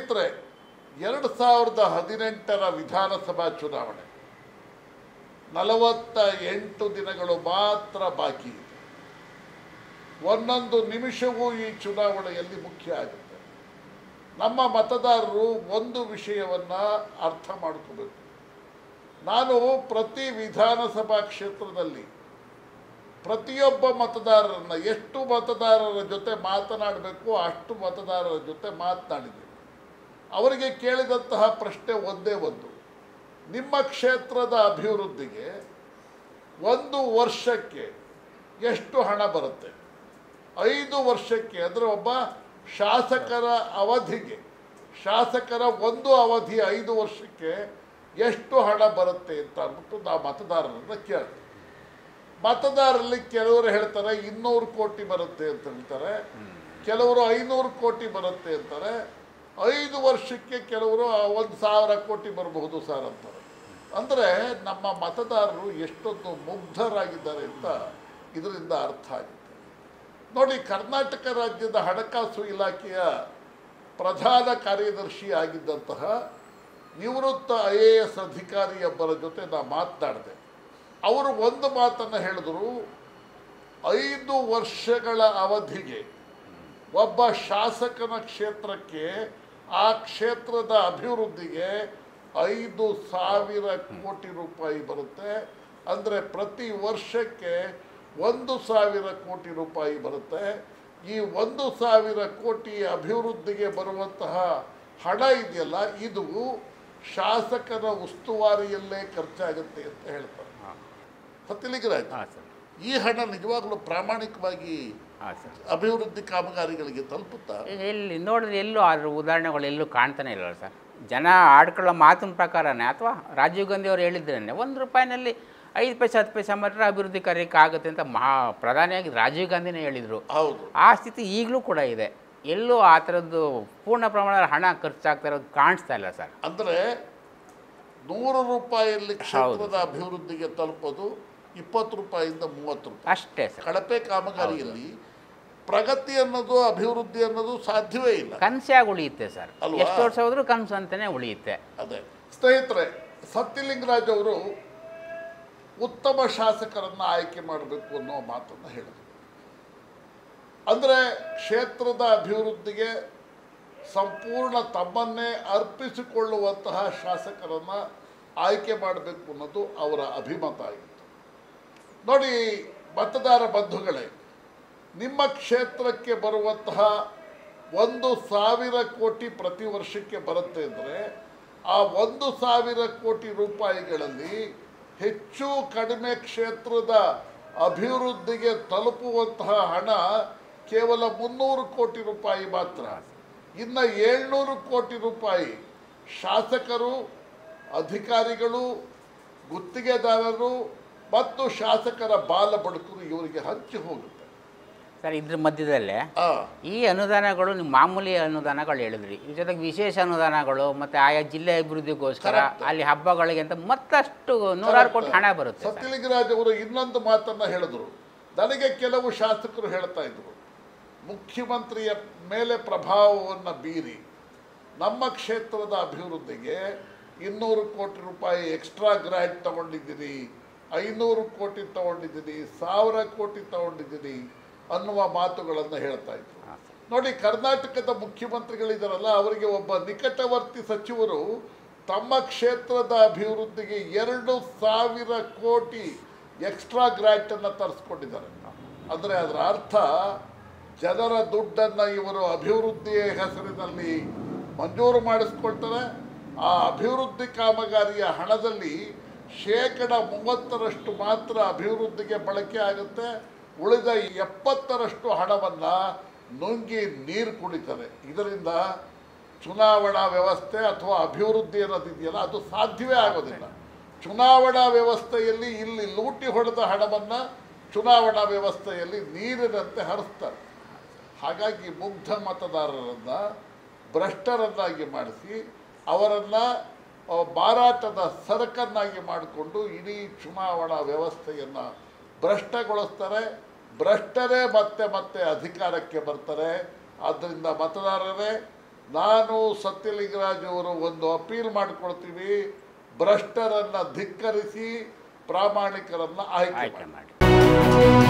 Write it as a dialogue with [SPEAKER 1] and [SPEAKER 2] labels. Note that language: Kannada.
[SPEAKER 1] ಸ್ನೇಹಿತರೆ ಎರಡು ಸಾವಿರದ ಹದಿನೆಂಟರ ವಿಧಾನಸಭಾ ಚುನಾವಣೆ ನಲವತ್ತ ಎಂಟು ದಿನಗಳು ಮಾತ್ರ ಬಾಕಿ ಇದೆ ಒಂದೊಂದು ನಿಮಿಷವೂ ಈ ಚುನಾವಣೆಯಲ್ಲಿ ಮುಖ್ಯ ಆಗುತ್ತೆ ನಮ್ಮ ಮತದಾರರು ಒಂದು ವಿಷಯವನ್ನು ಅರ್ಥ ಮಾಡ್ಕೋಬೇಕು ನಾನು ಪ್ರತಿ ವಿಧಾನಸಭಾ ಕ್ಷೇತ್ರದಲ್ಲಿ ಪ್ರತಿಯೊಬ್ಬ ಮತದಾರರನ್ನ ಎಷ್ಟು ಮತದಾರರ ಜೊತೆ ಮಾತನಾಡಬೇಕು ಅಷ್ಟು ಮತದಾರರ ಜೊತೆ ಮಾತನಾಡಿದ್ದೀನಿ ಅವರಿಗೆ ಕೇಳಿದಂತಹ ಪ್ರಶ್ನೆ ಒಂದೇ ಒಂದು ನಿಮ್ಮ ಕ್ಷೇತ್ರದ ಅಭಿವೃದ್ಧಿಗೆ ಒಂದು ವರ್ಷಕ್ಕೆ ಎಷ್ಟು ಹಣ ಬರುತ್ತೆ ಐದು ವರ್ಷಕ್ಕೆ ಅಂದರೆ ಒಬ್ಬ ಶಾಸಕರ ಅವಧಿಗೆ ಶಾಸಕರ ಒಂದು ಅವಧಿ ಐದು ವರ್ಷಕ್ಕೆ ಎಷ್ಟು ಹಣ ಬರುತ್ತೆ ಅಂತ ಅಂದ್ಬಿಟ್ಟು ನಾವು ಮತದಾರರನ್ನ ಕೇಳ್ತೀವಿ ಮತದಾರರಲ್ಲಿ ಕೆಲವರು ಹೇಳ್ತಾರೆ ಇನ್ನೂರು ಕೋಟಿ ಬರುತ್ತೆ ಅಂತ ಹೇಳ್ತಾರೆ ಕೆಲವರು ಐನೂರು ಕೋಟಿ ಬರುತ್ತೆ ಅಂತಾರೆ ಐದು ವರ್ಷಕ್ಕೆ ಕೆಲವರು ಒಂದು ಸಾವಿರ ಕೋಟಿ ಬರಬಹುದು ಸರ್ ಅಂತಾರೆ ಅಂದರೆ ನಮ್ಮ ಮತದಾರರು ಎಷ್ಟೊಂದು ಮುಗ್ಧರಾಗಿದ್ದಾರೆ ಅಂತ ಇದರಿಂದ ಅರ್ಥ ಆಗುತ್ತೆ ನೋಡಿ ಕರ್ನಾಟಕ ರಾಜ್ಯದ ಹಣಕಾಸು ಇಲಾಖೆಯ ಪ್ರಧಾನ ಕಾರ್ಯದರ್ಶಿ ಆಗಿದ್ದಂತಹ ನಿವೃತ್ತ ಐ ಎ ಎಸ್ ಅಧಿಕಾರಿಯೊಬ್ಬರ ಜೊತೆ ನಾನು ಮಾತನಾಡಿದೆ ಅವರು ಒಂದು ಮಾತನ್ನು ಹೇಳಿದ್ರು ಐದು ವರ್ಷಗಳ ಅವಧಿಗೆ ಒಬ್ಬ ಶಾಸಕನ ಕ್ಷೇತ್ರಕ್ಕೆ ಆ ಕ್ಷೇತ್ರದ ಅಭಿವೃದ್ಧಿಗೆ ಐದು ಸಾವಿರ ಕೋಟಿ ರೂಪಾಯಿ ಬರುತ್ತೆ ಅಂದರೆ ಪ್ರತಿ ವರ್ಷಕ್ಕೆ ಒಂದು ಸಾವಿರ ಕೋಟಿ ರೂಪಾಯಿ ಬರುತ್ತೆ ಈ ಒಂದು ಸಾವಿರ ಕೋಟಿ ಅಭಿವೃದ್ಧಿಗೆ ಬರುವಂತಹ ಹಣ ಇದೆಯಲ್ಲ ಇದು ಶಾಸಕನ ಉಸ್ತುವಾರಿಯಲ್ಲೇ ಖರ್ಚಾಗುತ್ತೆ ಅಂತ ಹೇಳ್ತಾರೆ
[SPEAKER 2] ಹಾಂ
[SPEAKER 1] ಸತ್ಯಲಿಂಗರಾಜ್
[SPEAKER 2] ಹಾಂ ಸರ್
[SPEAKER 1] ಈ ಹಣ ನಿಜವಾಗ್ಲೂ ಪ್ರಾಮಾಣಿಕವಾಗಿ
[SPEAKER 2] ಹಾಂ ಸರ್
[SPEAKER 1] ಅಭಿವೃದ್ಧಿ ಕಾಮಗಾರಿಗಳಿಗೆ ತಲುಪುತ್ತಾ
[SPEAKER 2] ಈಗ ಎಲ್ಲಿ ನೋಡಿದ್ರೆ ಎಲ್ಲೂ ಅದ್ರ ಉದಾಹರಣೆಗಳು ಎಲ್ಲೂ ಕಾಣ್ತಾನೆ ಇಲ್ಲ ಸರ್ ಜನ ಆಡ್ಕೊಳ್ಳೋ ಮಾತಿನ ಪ್ರಕಾರನೇ ಅಥವಾ ರಾಜೀವ್ ಗಾಂಧಿ ಅವರು ಹೇಳಿದ್ರೇನೆ ಒಂದು ರೂಪಾಯಿನಲ್ಲಿ ಐದು ಪೈಸೆ ಹತ್ತು ಪೈಸೆ ಮಾತ್ರ ಅಭಿವೃದ್ಧಿ ಕಾರ್ಯಕ್ಕೆ ಆಗುತ್ತೆ ಅಂತ ಮಹಾ ಪ್ರಧಾನಿಯಾಗಿ ರಾಜೀವ್ ಗಾಂಧಿನೇ ಹೇಳಿದರು
[SPEAKER 1] ಹೌದು
[SPEAKER 2] ಆ ಸ್ಥಿತಿ ಈಗಲೂ ಕೂಡ ಇದೆ ಎಲ್ಲೂ ಆ ಥರದ್ದು ಪೂರ್ಣ ಪ್ರಮಾಣದ ಹಣ ಖರ್ಚಾಗ್ತಾ ಇರೋದು ಕಾಣಿಸ್ತಾ ಇಲ್ಲ ಸರ್
[SPEAKER 1] ಅಂದ್ರೆ ನೂರು ರೂಪಾಯಿಯಲ್ಲಿ ಕ್ಷೇತ್ರದ ಅಭಿವೃದ್ಧಿಗೆ ತಲುಪೋದು ಇಪ್ಪತ್ತು ರೂಪಾಯಿಯಿಂದ ಮೂವತ್ತು ರೂಪಾಯಿ
[SPEAKER 2] ಅಷ್ಟೇ ಸರ್
[SPEAKER 1] ಕಳಪೆ ಕಾಮಗಾರಿಯಲ್ಲಿ ಪ್ರಗತಿ ಅನ್ನೋದು ಅಭಿವೃದ್ಧಿ ಅನ್ನೋದು ಸಾಧ್ಯವೇ ಇಲ್ಲ
[SPEAKER 2] ಕನಸೇ ಆಗಿ ಉಳಿಯುತ್ತೆ ಸರ್
[SPEAKER 1] ಅಲ್ವಾ?
[SPEAKER 2] ಎಷ್ಟು ವರ್ಷ ಹೋದ್ರೂ ಕನಸು ಅಂತಲೇ ಉಳಿಯುತ್ತೆ
[SPEAKER 1] ಅದೇ ಸ್ನೇಹಿತರೆ ಸತ್ಯಲಿಂಗರಾಜ್ ಅವರು ಉತ್ತಮ ಶಾಸಕರನ್ನ ಆಯ್ಕೆ ಮಾಡಬೇಕು ಅನ್ನೋ ಮಾತನ್ನು ಹೇಳಿದರು ಅಂದರೆ ಕ್ಷೇತ್ರದ ಅಭಿವೃದ್ಧಿಗೆ ಸಂಪೂರ್ಣ ತಮ್ಮನ್ನೇ ಅರ್ಪಿಸಿಕೊಳ್ಳುವಂತಹ ಶಾಸಕರನ್ನ ಆಯ್ಕೆ ಮಾಡಬೇಕು ಅನ್ನೋದು ಅವರ ಅಭಿಮತ ಆಗಿತ್ತು ನೋಡಿ ಮತದಾರ ಬಂಧುಗಳೇ ನಿಮ್ಮ ಕ್ಷೇತ್ರಕ್ಕೆ ಬರುವಂತಹ ಒಂದು ಸಾವಿರ ಕೋಟಿ ಪ್ರತಿ ವರ್ಷಕ್ಕೆ ಬರುತ್ತೆ ಅಂದರೆ ಆ ಒಂದು ಸಾವಿರ ಕೋಟಿ ರೂಪಾಯಿಗಳಲ್ಲಿ ಹೆಚ್ಚು ಕಡಿಮೆ ಕ್ಷೇತ್ರದ ಅಭಿವೃದ್ಧಿಗೆ ತಲುಪುವಂತಹ ಹಣ ಕೇವಲ ಮುನ್ನೂರು ಕೋಟಿ ರೂಪಾಯಿ ಮಾತ್ರ ಇನ್ನು ಏಳ್ನೂರು ಕೋಟಿ ರೂಪಾಯಿ ಶಾಸಕರು ಅಧಿಕಾರಿಗಳು ಗುತ್ತಿಗೆದಾರರು ಮತ್ತು ಶಾಸಕರ ಬಾಲ ಬಡುಕರು ಇವರಿಗೆ ಹಂಚಿ ಹೋಗುತ್ತೆ
[SPEAKER 2] ಸರ್ ಇದ್ರ ಮಧ್ಯದಲ್ಲೇ
[SPEAKER 1] ಆ,
[SPEAKER 2] ಈ ಅನುದಾನಗಳು ನೀವು ಮಾಮೂಲಿ ಅನುದಾನಗಳು ಹೇಳಿದ್ರಿ ಇದ್ರ ಜೊತೆಗೆ ವಿಶೇಷ ಅನುದಾನಗಳು ಮತ್ತು ಆಯಾ ಜಿಲ್ಲೆ ಅಭಿವೃದ್ಧಿಗೋಸ್ಕರ
[SPEAKER 1] Correct.
[SPEAKER 2] ಅಲ್ಲಿ ಹಬ್ಬಗಳಿಗೆ ಅಂತ ಮತ್ತಷ್ಟು ನೂರಾರು ಕೋಟಿ ಹಣ ಬರುತ್ತೆ ಸರ್
[SPEAKER 1] ಸತ್ಯಲಿಂಗರಾಜ್ ಅವರು ಇನ್ನೊಂದು ಮಾತನ್ನ ಹೇಳಿದ್ರು ನನಗೆ ಕೆಲವು ಶಾಸಕರು ಹೇಳ್ತಾ ಇದ್ರು ಮುಖ್ಯಮಂತ್ರಿಯ ಮೇಲೆ ಪ್ರಭಾವವನ್ನು ಬೀರಿ ನಮ್ಮ ಕ್ಷೇತ್ರದ ಅಭಿವೃದ್ಧಿಗೆ ಇನ್ನೂರು ಕೋಟಿ ರೂಪಾಯಿ ಎಕ್ಸ್ಟ್ರಾ ಗ್ರ್ಯಾಂಟ್ ತಗೊಂಡಿದ್ದೀನಿ ಐನೂರು ಕೋಟಿ ತಗೊಂಡಿದ್ದೀನಿ ಸಾವಿರ ಕೋಟಿ ತಗೊಂಡಿದ್ದೀನಿ ಅನ್ನುವ ಮಾತುಗಳನ್ನು ಹೇಳ್ತಾ ಇದ್ರು
[SPEAKER 2] ಹಾಂ ಸರ್
[SPEAKER 1] ನೋಡಿ ಕರ್ನಾಟಕದ ಮುಖ್ಯಮಂತ್ರಿಗಳಿದಾರಲ್ಲ ಅವರಿಗೆ ಒಬ್ಬ ನಿಕಟವರ್ತಿ ಸಚಿವರು ತಮ್ಮ ಕ್ಷೇತ್ರದ ಅಭಿವೃದ್ಧಿಗೆ ಎರಡು ಸಾವಿರ ಕೋಟಿ ಎಕ್ಸ್ಟ್ರಾ ಗ್ರ್ಯಾಂಟನ್ನು ತರಿಸ್ಕೊಂಡಿದ್ದಾರೆ ಅಂದರೆ ಅದರ ಅರ್ಥ ಜನರ ದುಡ್ಡನ್ನು ಇವರು ಅಭಿವೃದ್ಧಿಯ ಹೆಸರಿನಲ್ಲಿ ಮಂಜೂರು ಮಾಡಿಸ್ಕೊಳ್ತಾರೆ ಆ ಅಭಿವೃದ್ಧಿ ಕಾಮಗಾರಿಯ ಹಣದಲ್ಲಿ ಶೇಕಡ ಮೂವತ್ತರಷ್ಟು ಮಾತ್ರ ಅಭಿವೃದ್ಧಿಗೆ ಬಳಕೆ ಆಗುತ್ತೆ ಉಳಿದ ಎಪ್ಪತ್ತರಷ್ಟು ಹಣವನ್ನು ನುಂಗಿ ನೀರು ಕುಡಿತಾರೆ ಇದರಿಂದ ಚುನಾವಣಾ ವ್ಯವಸ್ಥೆ ಅಥವಾ ಅಭಿವೃದ್ಧಿ ಅನ್ನೋದಿದೆಯಲ್ಲ ಅದು ಸಾಧ್ಯವೇ ಆಗೋದಿಲ್ಲ ಚುನಾವಣಾ ವ್ಯವಸ್ಥೆಯಲ್ಲಿ ಇಲ್ಲಿ ಲೂಟಿ ಹೊಡೆದ ಹಣವನ್ನು ಚುನಾವಣಾ ವ್ಯವಸ್ಥೆಯಲ್ಲಿ ನೀರಿನಂತೆ ಹರಿಸ್ತಾರೆ ಹಾಗಾಗಿ ಮುಗ್ಧ ಮತದಾರರನ್ನು ಭ್ರಷ್ಟರನ್ನಾಗಿ ಮಾಡಿಸಿ ಅವರನ್ನು ಮಾರಾಟದ ಸರಕನ್ನಾಗಿ ಮಾಡಿಕೊಂಡು ಇಡೀ ಚುನಾವಣಾ ವ್ಯವಸ್ಥೆಯನ್ನು ಭ್ರಷ್ಟಗೊಳಿಸ್ತಾರೆ ಭ್ರಷ್ಟರೇ ಮತ್ತೆ ಮತ್ತೆ ಅಧಿಕಾರಕ್ಕೆ ಬರ್ತಾರೆ ಆದ್ದರಿಂದ ಮತದಾರರೇ ನಾನು ಸತ್ಯಲಿಂಗರಾಜ್ ಅವರು ಒಂದು ಅಪೀಲ್ ಮಾಡಿಕೊಳ್ತೀವಿ ಭ್ರಷ್ಟರನ್ನ ಧಿಕ್ಕರಿಸಿ ಪ್ರಾಮಾಣಿಕರನ್ನ ಆಯ್ಕೆ
[SPEAKER 2] ಆಯ್ಕೆ
[SPEAKER 1] ಮಾಡಿ
[SPEAKER 2] ಮಾಡಿ